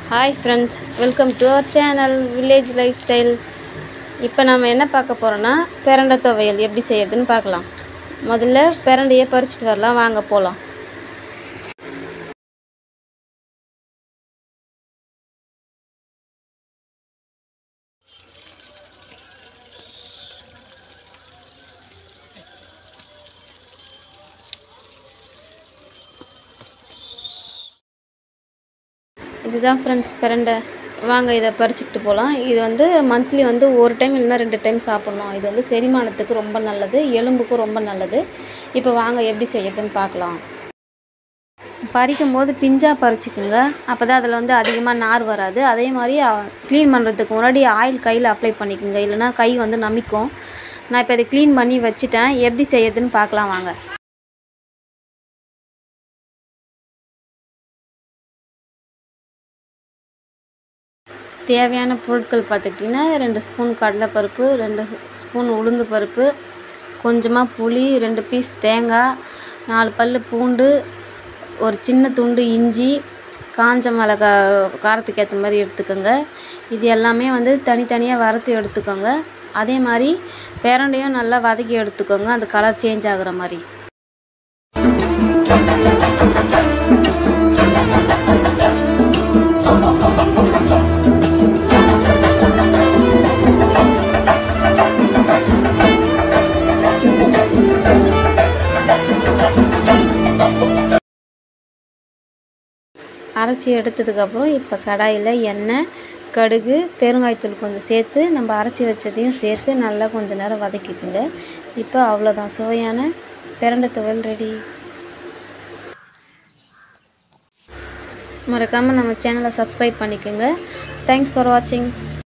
hi friends welcome to our channel village life style இப்போ நம்ம என்ன பார்க்க போகிறோன்னா பிரண்டை துவையல் எப்படி செய்யறதுன்னு பார்க்கலாம் முதல்ல பிரண்டையை பறிச்சிட்டு வரலாம் வாங்க போகலாம் இதுதான் ஃப்ரெண்ட்ஸ் பிரண்டை வாங்க இதை பறிச்சுக்கிட்டு போகலாம் இது வந்து மந்த்லி வந்து ஒரு டைம் இல்லைன்னா ரெண்டு டைம் சாப்பிட்ணும் இது வந்து செரிமானத்துக்கு ரொம்ப நல்லது எலும்புக்கும் ரொம்ப நல்லது இப்போ வாங்க எப்படி செய்யறதுன்னு பார்க்கலாம் பறிக்கும் போது பிஞ்சாக பறிச்சுக்குங்க அப்போ தான் அதில் வந்து அதிகமாக நார் வராது அதே மாதிரி க்ளீன் பண்ணுறதுக்கு முன்னாடி ஆயில் கையில் அப்ளை பண்ணிக்கோங்க இல்லைன்னா கை வந்து நமிக்கும் நான் இப்போ இதை க்ளீன் பண்ணி வச்சுட்டேன் எப்படி செய்யறதுன்னு பார்க்கலாம் வாங்க தேவையான பொருட்கள் பார்த்துக்கிட்டிங்கன்னா ரெண்டு ஸ்பூன் கடலைப்பருப்பு ரெண்டு ஸ்பூன் உளுந்து பருப்பு கொஞ்சமாக புளி ரெண்டு பீஸ் தேங்காய் நாலு பல் பூண்டு ஒரு சின்ன துண்டு இஞ்சி காஞ்ச மிளகா காரத்துக்கு ஏற்ற மாதிரி எடுத்துக்கோங்க இது எல்லாமே வந்து தனித்தனியாக வறுத்து எடுத்துக்கோங்க அதே மாதிரி பிரண்டையும் நல்லா வதக்கி எடுத்துக்கோங்க அந்த கலர் சேஞ்ச் ஆகுற மாதிரி அரைச்சி எடுத்ததுக்கப்புறம் இப்போ கடாயில் எண்ணெய் கடுகு பெருங்காயத்தூள் கொஞ்சம் சேர்த்து நம்ம அரைச்சி வச்சதையும் சேர்த்து நல்லா கொஞ்சம் நேரம் வதக்கிக்கோங்க இப்போ அவ்வளோதான் சுவையான பிரண்டை துவையல் ரெடி மறக்காமல் நம்ம சேனலை சப்ஸ்கிரைப் பண்ணிக்கோங்க தேங்க்ஸ் ஃபார் வாட்சிங்